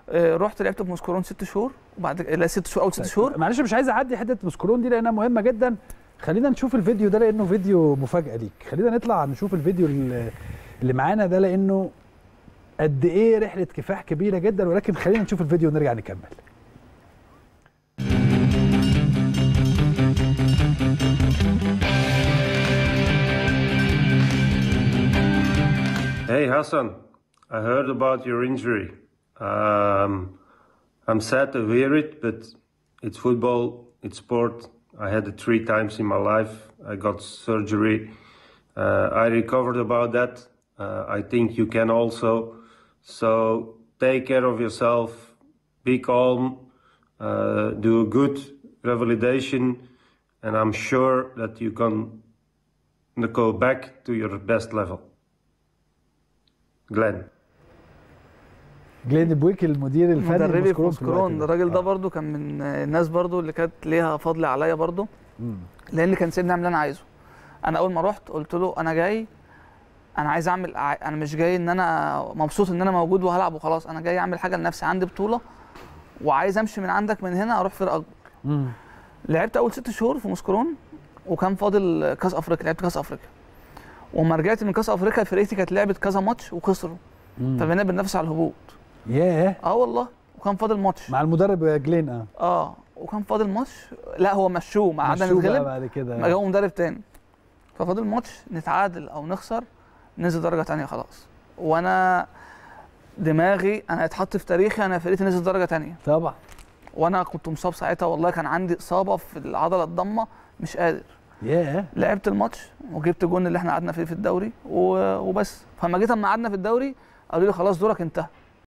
آه، رحت لعبت في موسكورون ست شهور وبعد لا ست شهور اول ست شهور معلش مش عايز اعدي حته مسكرون دي لانها مهمه جدا خلينا نشوف الفيديو ده لانه فيديو مفاجاه ليك خلينا نطلع نشوف الفيديو اللي اللي معانا ده لانه قد ايه رحله كفاح كبيره جدا ولكن خلينا نشوف الفيديو ونرجع نكمل Hey Hassan, I heard about your injury. Um, I'm sad to hear it, but it's football, it's sport. I had it three times in my life. I got surgery. Uh, I recovered about that. Uh, I think you can also. So take care of yourself, be calm, uh, do a good revalidation, and I'm sure that you can go back to your best level. Glenn. جلين بويك المدير الفني مدربي في لمسكرون في الوقت موسكورون ده. الراجل ده آه. برضو كان من الناس برضو اللي كانت ليها فضل عليا برضو مم. لان كان سيبني اعمل اللي انا عايزه انا اول ما رحت قلت له انا جاي انا عايز اعمل ع- انا مش جاي ان انا مبسوط ان انا موجود وهلعب وخلاص انا جاي اعمل حاجه لنفسي عندي بطوله وعايز امشي من عندك من هنا اروح فرقه اكبر مم. لعبت اول ست شهور في موسكرون وكان فاضل كاس افريقيا لعبت كاس افريقيا وما رجعت من كاس افريقيا فرقتي كانت لعبت كذا ماتش وخسروا مم. فبقينا بننافس على الهبوط ياه اه والله وكان فاضل ماتش مع المدرب جلين اه اه وكان فاضل ماتش لا هو مشوه مع عدم مشوه بقى نتغلب بعد كده ما جابوا مدرب تاني ففاضل ماتش نتعادل او نخسر ننزل درجه تانية خلاص وانا دماغي انا اتحط في تاريخي انا فرقتي نزل درجه تانية طبعا وانا كنت مصاب ساعتها والله كان عندي اصابه في العضله الضمه مش قادر ياه لعبت الماتش وجبت الجون اللي احنا قعدنا فيه في الدوري و- وبس فلما جيت اما قعدنا في الدوري قالوا لي خلاص دورك انتهى